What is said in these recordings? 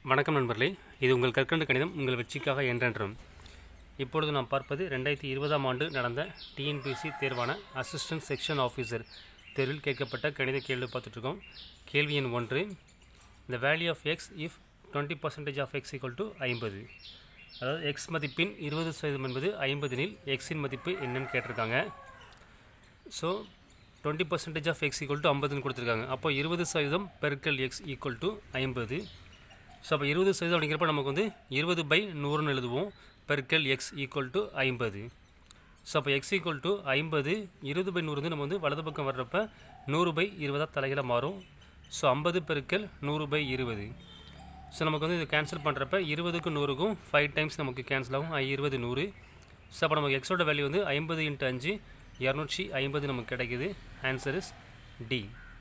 வணக்கம் நண்பர்களே இது உங்கள் கற்கண்டு கணிதம் உங்கள் வெற்றிக்காக என்றென்றும் இப்பொழுது நாம் பார்ப்பது ரெண்டாயிரத்தி இருபதாம் ஆண்டு நடந்த டிஎன்பிசி தேர்வான அசிஸ்டன்ட் செக்ஷன் ஆஃபீஸர் தேர்வில் கேட்கப்பட்ட கணித கேள்வி பார்த்துட்ருக்கோம் கேள்வி எண் ஒன்று இந்த value of x if twenty percentage of x equal to ஐம்பது அதாவது எக்ஸ் மதிப்பின் இருபது சதவீதம் என்பது ஐம்பதினில் எக்ஸின் மதிப்பு என்னன்னு கேட்டிருக்காங்க so twenty percentage of x equal to ஐம்பதுன்னு கொடுத்துருக்காங்க அப்போ இருபது சதவீதம் பெருக்கல் எக்ஸ் ஈக்குவல் டு ஐம்பது ஸோ அப்போ இருபது சதவீதம் அப்படிங்கிறப்ப நமக்கு வந்து இருபது பை நூறுன்னு எழுதுவோம் பெருக்கல் எக்ஸ் ஈக்குவல் டு ஐம்பது ஸோ அப்போ எக்ஸ் ஈக்குவல் டு ஐம்பது இருபது பை நூறு வந்து நம்ம வந்து வலது பக்கம் வர்றப்ப நூறு பை இருபதாக தலைகளை மாறும் ஸோ ஐம்பது பெருக்கல் நூறு பை இருபது ஸோ நமக்கு வந்து இது கேன்சல் பண்ணுறப்ப இருபதுக்கும் நூறுக்கும் ஃபைவ் டைம்ஸ் நமக்கு கேன்சல் ஆகும் ஐ இருபது நூறு ஸோ அப்போ நமக்கு எக்ஸோட வேல்யூ வந்து ஐம்பது இன்ட்டு அஞ்சு இரநூற்றி ஐம்பது நமக்கு கிடைக்குது ஆன்சர் இஸ் டி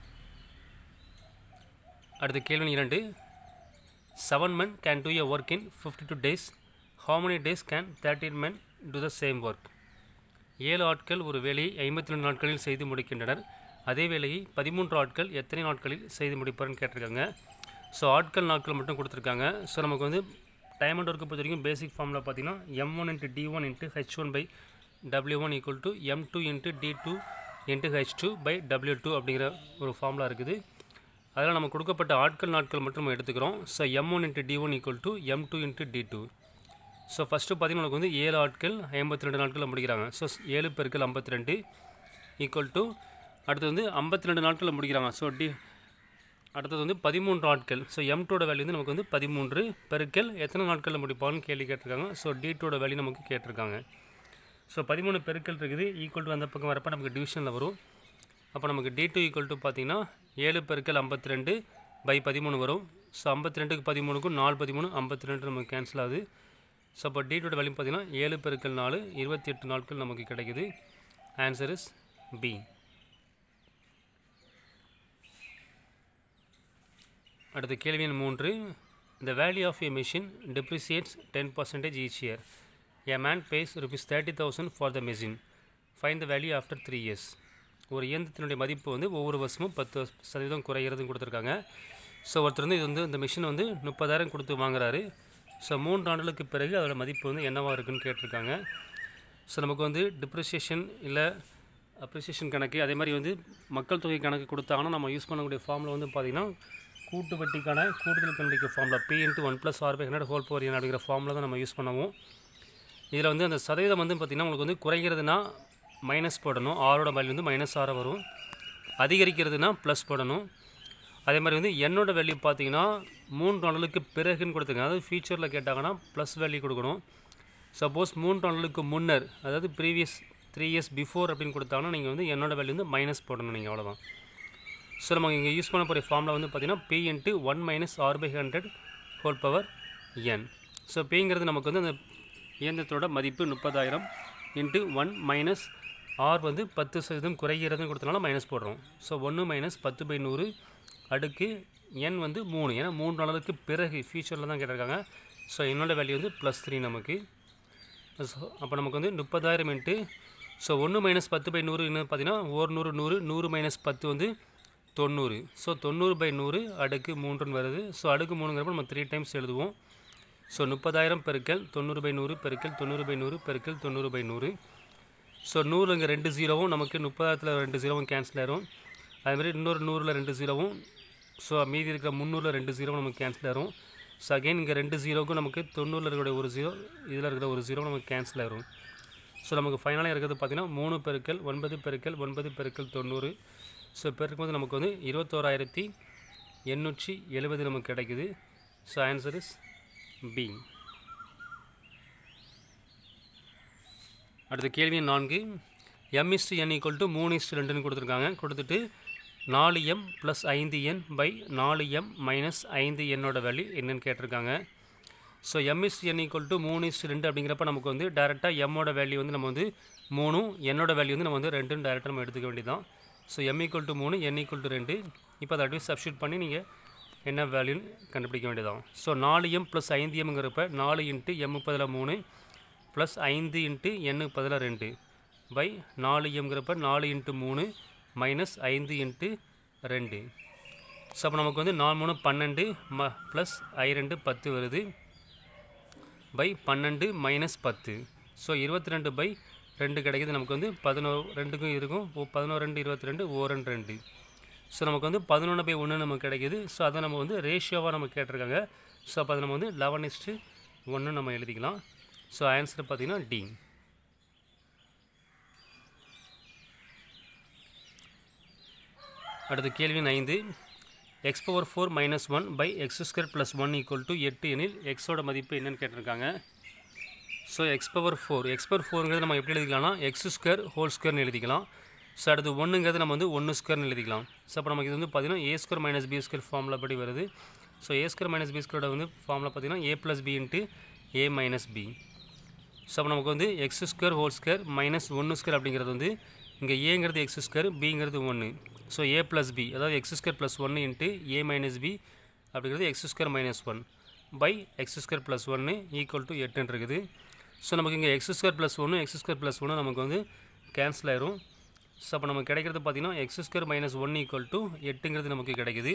அடுத்த கேள்வி இரண்டு seven men can do a work in fifty two days how many days can thirteen men do the same work ஏழு ஆட்கள் ஒரு வேலையை ஐம்பத்தி ரெண்டு நாட்களில் செய்து முடிக்கின்றனர் அதே வேலையை பதிமூன்று ஆட்கள் எத்தனை நாட்களில் செய்து முடிப்பார்னு கேட்டிருக்காங்க ஸோ ஆட்கள் நாட்கள் மட்டும் கொடுத்துருக்காங்க ஸோ நமக்கு வந்து டைம் அண்ட் ஒர்க்கை பொறுத்த வரைக்கும் பேசிக் ஃபார்மில் பார்த்தீங்கன்னா M one into T one into H one by W one equal to M two into T two into H two by W two அப்படிங்கிற ஒரு ஃபார்முலா இருக்குது அதில் நம்ம கொடுக்கப்பட்ட ஆட்கள் நாட்கள் மட்டும் நம்ம எடுத்துக்கிறோம் so M one into T one equal to M two into T two so first பார்த்தீங்கன்னா நமக்கு வந்து ஏழு ஆட்கள் ஐம்பத்தி ரெண்டு நாட்கள் முடிக்கிறாங்க ஸோ ஏழு பெருக்கள் ஐம்பத்தி ரெண்டு ஈக்குவல் டு அடுத்து வந்து ஐம்பத்தி ரெண்டு நாட்களில் முடிக்கிறாங்க ஸோ டி அடுத்தது வந்து பதிமூன்று ஆட்கள் ஸோ எம் டூட வேல்யூ வந்து நமக்கு வந்து பதிமூன்று பெருக்கல் எத்தனை நாட்களில் முடிப்பான்னு கேள்வி கேட்டிருக்காங்க ஸோ டி டூட வேல்யூ நமக்கு கேட்டிருக்காங்க ஸோ பதிமூணு பெருக்கல் இருக்குது ஈக்குவல் டு அந்த பக்கம் வரப்போ நமக்கு டிவிஷனில் வரும் அப்போ நமக்கு டி டூ ஈக்குவல் டு பார்த்தீங்கன்னா ஏழு பெருக்கல் ஐம்பத்தி ரெண்டு பை பதிமூணு வரும் ஸோ ஐம்பத்தி ரெண்டுக்கு பதிமூணுக்கும் நாலு பதிமூணு ஐம்பத்தி ரெண்டு நமக்கு கேன்சல் ஆகுது ஸோ அப்போ டி டூட வேல்யூ பார்த்தீங்கன்னா ஏழு பெருக்கல் நாலு இருபத்தி எட்டு நாட்கள் நமக்கு கிடைக்குது ஆன்சர் இஸ் பி அடுத்த கேள்வி எண் மூன்று the value of a machine depreciates ten percentage each year a man pays rupees thirty thousand for the machine find the value after three years ஒரு இயந்திரத்தினுடைய மதிப்பு வந்து ஒவ்வொரு வருஷமும் பத்து சதவீதம் குறைகிறதுன்னு கொடுத்துருக்காங்க ஸோ ஒருத்தர் வந்து இது வந்து இந்த மிஷின் வந்து முப்பதாயிரம் கொடுத்து வாங்குறாரு ஸோ மூன்று ஆண்டுகளுக்கு பிறகு அதோட மதிப்பு வந்து என்னவாக இருக்குன்னு கேட்டிருக்காங்க ஸோ நமக்கு வந்து டிப்ரிசியேஷன் இல்லை அப்ரிசியேஷன் கணக்கு அதே மாதிரி வந்து மக்கள் தொகை கணக்கு கொடுத்தாங்கன்னா நம்ம யூஸ் பண்ணக்கூடிய ஃபார்மில் வந்து பார்த்திங்கன்னா கூட்டு வட்டிக்கான கூடுதல் கண்டுபிடிக்க ஃபார்மில் P into one plus R by hundred whole power N அப்படிங்கிற ஃபார்மில் தான் நம்ம யூஸ் பண்ணுவோம் இதில் வந்து அந்த சதவீதம் வந்து பார்த்திங்கன்னா உங்களுக்கு வந்து குறைகிறதுனா மைனஸ் போடணும் ஆரோட வேல்யூ வந்து மைனஸ் ஆறாக வரும் அதிகரிக்கிறதுனா ப்ளஸ் போடணும் அதே மாதிரி வந்து என்னோட வேல்யூ பார்த்தீங்கன்னா மூன்று நாளுக்கு பிறகுன்னு கொடுத்துருங்க அதாவது ஃபியூச்சரில் கேட்டாங்கன்னா ப்ளஸ் வேல்யூ கொடுக்கணும் சப்போஸ் மூன்று நாளுக்கு முன்னர் அதாவது ப்ரீவியஸ் த்ரீ இயர்ஸ் பிஃபோர் அப்படின்னு கொடுத்தாங்கன்னா நீங்கள் வந்து என்னோட வேல்யூ வந்து மைனஸ் போடணும் நீங்கள் அவ்வளோதான் ஸோ நம்ம இங்கே யூஸ் பண்ண போகிற ஃபார்மில் வந்து பார்த்தீங்கன்னா P into one minus R by hundred whole power N so பிங்கிறது நமக்கு வந்து அந்த இயந்திரத்தோட மதிப்பு முப்பதாயிரம் இன்ட்டு ஒன் மைனஸ் ஆர் வந்து பத்து சதவீதம் குறைகிறதுன்னு கொடுத்தனால மைனஸ் போடுறோம் ஸோ ஒன்று மைனஸ் பத்து பை நூறு அடுக்கு என் வந்து மூணு ஏன்னா மூணு நாளுக்கு பிறகு ஃபியூச்சரில் தான் கேட்டிருக்காங்க ஸோ என்னோட வேல்யூ வந்து ப்ளஸ் த்ரீ நமக்கு ஸோ அப்போ நமக்கு வந்து முப்பதாயிரம் இன்ட்டு ஸோ ஒன்று மைனஸ் பத்து பை நூறு என்ன பார்த்தீங்கன்னா ஒரு நூறு நூறு நூறு மைனஸ் பத்து வந்து தொண்ணூறு ஸோ தொண்ணூறு பை நூறு அடுக்கு மூன்றுன்னு வருது ஸோ அடுக்கு மூணுங்கிறப்ப நம்ம த்ரீ டைம்ஸ் எழுதுவோம் ஸோ முப்பதாயிரம் பெருக்கல் தொண்ணூறு பை நூறு பெருக்கல் தொண்ணூறு பை நூறு பெருக்கல் தொண்ணூறு பை நூறு ஸோ நூறு இங்கே ரெண்டு ஜீரோவும் நமக்கு முப்பதாயிரத்தில் ரெண்டு ஜீரோவும் கேன்சல் ஆயிரும் அதுமாதிரி இன்னொரு நூறில் ரெண்டு ஜீரோவும் ஸோ மீதி இருக்கிற முந்நூறில் ரெண்டு ஜீரோவும் நமக்கு கேன்சல் ஆயிரும் ஸோ அகைன் இங்கே ரெண்டு ஜீரோவுக்கும் நமக்கு தொண்ணூறில் இருக்கிற ஒரு ஜீரோ இதில் இருக்கிற ஒரு ஜீரோ நமக்கு கேன்சல் ஆயிரும் ஸோ நமக்கு ஃபைனலாக இருக்கிறது பார்த்திங்கன்னா மூணு பெருக்கல் ஒன்பது பெருக்கல் ஒன்பது பெருக்கல் தொண்ணூறு ஸோ பெருக்கும்போது நமக்கு வந்து இருபத்தோராயிரத்தி எண்ணூற்றி எழுபது நமக்கு கிடைக்குது ஸோ ஆன்சர் இஸ் பி அடுத்த கேள்வி நான்கு M is to N equal to மூணு இஸ்டு ரெண்டுன்னு கொடுத்துருக்காங்க கொடுத்துட்டு நாலு எம் ப்ளஸ் ஐந்து என் பை நாலு எம் மைனஸ் ஐந்து என்னோட வேல்யூ என்னன்னு கேட்டிருக்காங்க so M is N equal to மூணு இஸ் ரெண்டு அப்படிங்கிறப்ப நமக்கு வந்து டேரெக்டாக எம்மோட வேல்யூ வந்து நம்ம வந்து மூணும் என்னோட வேல்யூ வந்து நம்ம வந்து ரெண்டுன்னு டேரெக்டாக நம்ம எடுத்துக்க வேண்டியதான் ஸோ எம் ஈக்குவல் டு மூணு என் ஈக்குவல் டு ரெண்டு இப்போ அதை அப்படியே சப்ஸ்டியூட் பண்ணி நீங்கள் என்ன வேல்யூன்னு கண்டுபிடிக்க வேண்டியதான் ஸோ நாலு எம் ப்ளஸ் ஐந்து எம்ங்கிறப்ப நாலு இன்ட்டு எம் பதில் மூணு ப்ளஸ் ஐந்து இன்ட்டு எண்ணுக்கு பதிலாக ரெண்டு பை நாலு எம்ங்கிறப்ப நாலு இன்ட்டு மூணு மைனஸ் ஐந்து இன்ட்டு ரெண்டு ஸோ அப்போ நமக்கு வந்து நாலு மூணு பன்னெண்டு ம ப்ளஸ் ஐ ரெண்டு பத்து வருது பை பன்னெண்டு மைனஸ் பத்து ஸோ இருபத்தி ரெண்டு பை ரெண்டு கிடைக்குது நமக்கு வந்து பதினோரு ரெண்டுக்கும் இருக்கும் ஓ பதினோரு ரெண்டு இருபத்தி ரெண்டு ஓ ரெண்டு ரெண்டு ஸோ நமக்கு வந்து பதினொன்று பை ஒன்று நமக்கு கிடைக்குது ஸோ அதை நம்ம வந்து ரேஷியோவாக நம்ம கேட்டிருக்காங்க ஸோ அப்போ அதை நம்ம வந்து லெவன் இஸ்ட்டு ஒன்று நம்ம எழுதிக்கலாம் ஸோ ஆன்சர் பார்த்தீங்கன்னா டி அடுத்த கேள்வி ஐந்து x power four minus one by x square plus one equal to எட்டு எனில் எக்ஸோட மதிப்பு என்னன்னு கேட்டிருக்காங்க so x power four x power ஃபோருங்கிறது நம்ம எப்படி எழுதிக்கலாம்னா எக்ஸ் ஸ்கொயர் ஹோல் ஸ்கொயர்னு எழுதிக்கலாம் ஸோ அடுத்து ஒன்றுங்கிறது நம்ம வந்து ஒன்று ஸ்கொயர்னு எழுதிக்கலாம் ஸோ அப்போ நமக்கு இது வந்து பார்த்தீங்கன்னா A square minus B square formula படி வருது so A square minus B ஸ்கொயரோட வந்து ஃபார்முலா பார்த்தீங்கன்னா A plus B into A minus B so அப்போ நமக்கு வந்து x square whole square minus ஒன்று ஸ்கொயர் அப்படிங்கிறது வந்து இங்கே ஏங்கிறது எக்ஸ் ஸ்கொயர் பிங்கிறது ஒன்று ஸோ ஏ ப்ளஸ் பி அதாவது எக்ஸ் ஸ்கொயர் ப்ளஸ் ஒன்று இன்ட்டு ஏ மைனஸ் பி அப்படிங்கிறது x square minus one by x square plus ஒன்று ஈக்குவல் டு எட்டுன்னு இருக்குது ஸோ நமக்கு இங்கே எக்ஸ் ஸ்கொயர் ப்ளஸ் ஒன்று எக்ஸ் ஸ்கொயர் ப்ளஸ் ஒன்று நமக்கு வந்து கேன்சல் ஆயிரும் ஸோ அப்போ நமக்கு கிடைக்கிறது பார்த்தீங்கன்னா x square minus one equal to எட்டுங்கிறது நமக்கு கிடைக்குது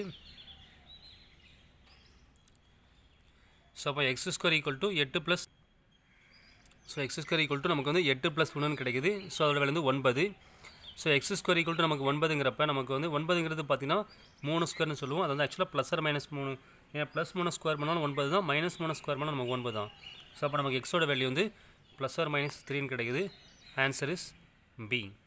ஸோ அப்போ எக்ஸ் ஸ்கொயர் ஈக்குவல் டு எட்டு plus so x square equal to நமக்கு வந்து எட்டு ப்ளஸ் ஒன்றுன்னு கிடைக்குது ஸோ அதோட வேலை வந்து ஒன்பது so x square equal to நமக்கு ஒன்பதுங்கிறப்ப நமக்கு வந்து ஒன்பதுங்கிறது பார்த்தீங்கன்னா மூணு ஸ்கொயர்னு சொல்லுவோம் அது வந்து ஆக்சுவலாக ப்ளஸ் ஆர் மைனஸ் மூணு ஏன்னா ப்ளஸ் மூணு ஸ்கொயர் பண்ணாலும் ஒன்பது தான் மைனஸ் மூணு ஸ்கொயர் பண்ணாலும் நமக்கு ஒன்பது தான் ஸோ அப்போ நமக்கு எக்ஸோட வேல்யூ வந்து ப்ளஸ் ஆர் மைனஸ் த்ரீன்னு கிடைக்குது ஆன்சர் இஸ் பி